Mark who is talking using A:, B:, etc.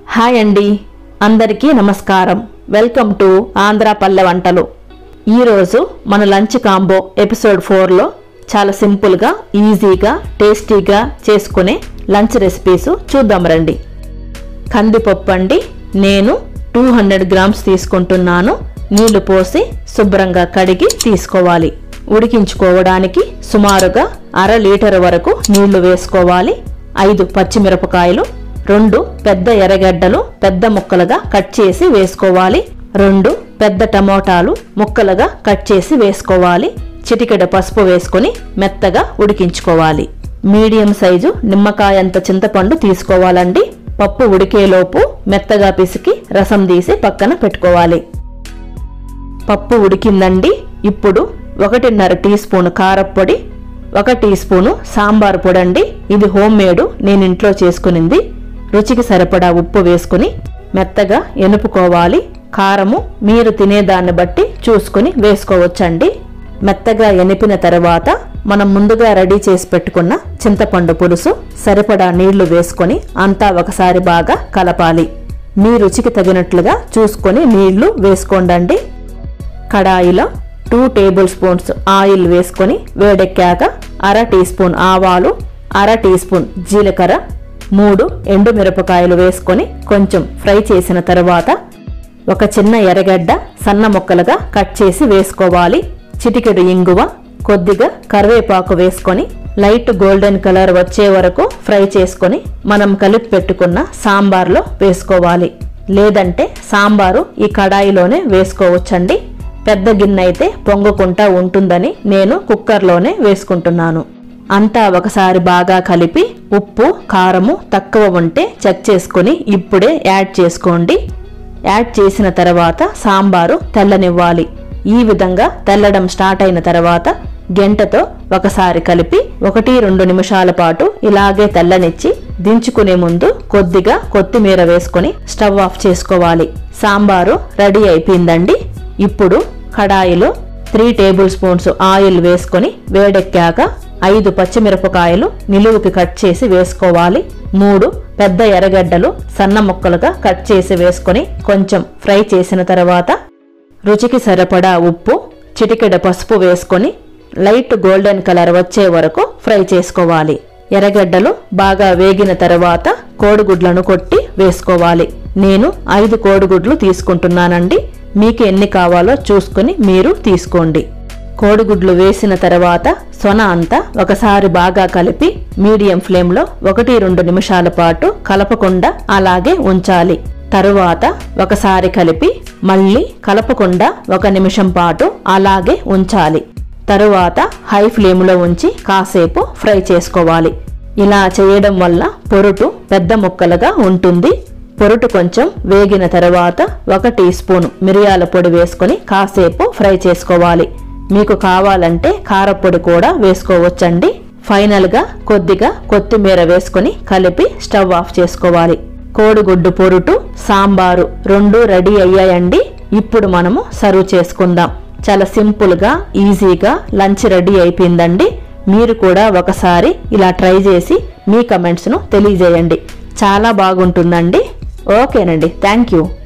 A: hi అండి అందరికీ నమస్కారం వెల్కమ్ టు ఆంధ్ర పల్లె వంటలు ఈరోజు మన లంచ్ కాంబో ఎపిసోడ్ ఫోర్లో చాలా సింపుల్గా ఈజీగా టేస్టీగా చేసుకునే లంచ్ రెసిపీస్ చూద్దాం రండి కందిపప్పు అండి నేను టూ హండ్రెడ్ గ్రామ్స్ తీసుకుంటున్నాను నీళ్లు పోసి శుభ్రంగా కడిగి తీసుకోవాలి ఉడికించుకోవడానికి సుమారుగా అర లీటర్ వరకు నీళ్లు వేసుకోవాలి ఐదు పచ్చిమిరపకాయలు రెండు పెద్ద ఎర్రగడ్డలు పెద్ద ముక్కలుగా కట్ చేసి వేసుకోవాలి రెండు పెద్ద టమోటాలు ముక్కలుగా కట్ చేసి వేసుకోవాలి చిటికెడ పసుపు వేసుకొని మెత్తగా ఉడికించుకోవాలి మీడియం సైజు నిమ్మకాయంత చింతపండు తీసుకోవాలండి పప్పు ఉడికేలోపు మెత్తగా పిసికి రసం తీసి పక్కన పెట్టుకోవాలి పప్పు ఉడికిందండి ఇప్పుడు ఒకటిన్నర టీ స్పూన్ కారప్పొడి ఒక టీ స్పూను సాంబార్ పొడి అండి ఇది హోమ్ మేడ్ నేను ఇంట్లో చేసుకునింది రుచికి సరిపడా ఉప్పు వేసుకుని మెత్తగా ఎనుపుకోవాలి కారము మీరు తినేదాన్ని బట్టి చూసుకుని వేసుకోవచ్చండి మెత్తగా ఎనిపిన తర్వాత మనం ముందుగా రెడీ చేసి పెట్టుకున్న చింతపండు పులుసు సరిపడా నీళ్లు వేసుకొని అంతా ఒకసారి బాగా కలపాలి మీ రుచికి తగినట్లుగా చూసుకొని నీళ్లు వేసుకోండి కడాయిలో టూ టేబుల్ స్పూన్స్ ఆయిల్ వేసుకొని వేడెక్కాక అర టీ స్పూన్ ఆవాలు అర టీ స్పూన్ జీలకర్ర మూడు ఎండు మిరపకాయలు వేసుకొని కొంచెం ఫ్రై చేసిన తర్వాత ఒక చిన్న ఎర్రగడ్డ సన్న ముక్కలుగా కట్ చేసి వేసుకోవాలి చిటికెడు ఇంగువ కొద్దిగా కరివేపాకు వేసుకొని లైట్ గోల్డెన్ కలర్ వచ్చే వరకు ఫ్రై చేసుకొని మనం కలిపి పెట్టుకున్న సాంబార్లో వేసుకోవాలి లేదంటే సాంబారు ఈ కడాయిలోనే వేసుకోవచ్చండి పెద్ద గిన్నె అయితే పొంగకుండా ఉంటుందని నేను కుక్కర్లోనే వేసుకుంటున్నాను అంతా ఒకసారి బాగా కలిపి ఉప్పు కారము తక్కువ ఉంటే చెక్ చేసుకొని ఇప్పుడే యాడ్ చేసుకోండి యాడ్ చేసిన తర్వాత సాంబారు తెల్లనివ్వాలి ఈ విధంగా తెల్లడం స్టార్ట్ అయిన తర్వాత గెంటతో ఒకసారి కలిపి ఒకటి రెండు నిమిషాల పాటు ఇలాగే తెల్లనిచ్చి దించుకునే ముందు కొద్దిగా కొత్తిమీర వేసుకొని స్టవ్ ఆఫ్ చేసుకోవాలి సాంబారు రెడీ అయిపోయిందండి ఇప్పుడు కడాయిలో త్రీ టేబుల్ స్పూన్స్ ఆయిల్ వేసుకొని వేడెక్కాక ఐదు పచ్చిమిరపకాయలు నిలువుకి కట్ చేసి వేసుకోవాలి మూడు పెద్ద ఎర్రగడ్డలు సన్న ముక్కలుగా కట్ చేసి వేసుకొని కొంచెం ఫ్రై చేసిన తర్వాత రుచికి సరిపడా ఉప్పు చిటికెడ పసుపు వేసుకొని లైట్ గోల్డెన్ కలర్ వచ్చే వరకు ఫ్రై చేసుకోవాలి ఎర్రగడ్డలు బాగా వేగిన తర్వాత కోడిగుడ్లను కొట్టి వేసుకోవాలి నేను ఐదు కోడిగుడ్లు తీసుకుంటున్నానండి మీకు ఎన్ని కావాలో చూసుకొని మీరు తీసుకోండి కోడిగుడ్లు వేసిన తర్వాత సొన అంతా ఒకసారి బాగా కలిపి మీడియం ఫ్లేమ్లో ఒకటి రెండు నిమిషాల పాటు కలపకుండా అలాగే ఉంచాలి తరువాత ఒకసారి కలిపి మళ్ళీ కలపకుండా ఒక నిమిషం పాటు అలాగే ఉంచాలి తరువాత హై ఫ్లేమ్లో ఉంచి కాసేపు ఫ్రై చేసుకోవాలి ఇలా చేయడం వల్ల పొరుటు పెద్ద ముక్కలుగా ఉంటుంది పొరుటు కొంచెం వేగిన తర్వాత ఒక టీ స్పూన్ మిరియాల పొడి వేసుకొని కాసేపు ఫ్రై చేసుకోవాలి మీకు కావాలంటే కారపొడి కూడా వేసుకోవచ్చండి ఫైనల్గా కొద్దిగా కొత్తిమీర వేసుకొని కలిపి స్టవ్ ఆఫ్ చేసుకోవాలి కోడిగుడ్డు పొరుటు సాంబారు రెండు రెడీ అయ్యాయండి ఇప్పుడు మనము సర్వ్ చేసుకుందాం చాలా సింపుల్గా ఈజీగా లంచ్ రెడీ అయిపోయిందండి మీరు కూడా ఒకసారి ఇలా ట్రై చేసి మీ కమెంట్స్ను తెలియజేయండి చాలా బాగుంటుందండి ఓకేనండి థ్యాంక్ యూ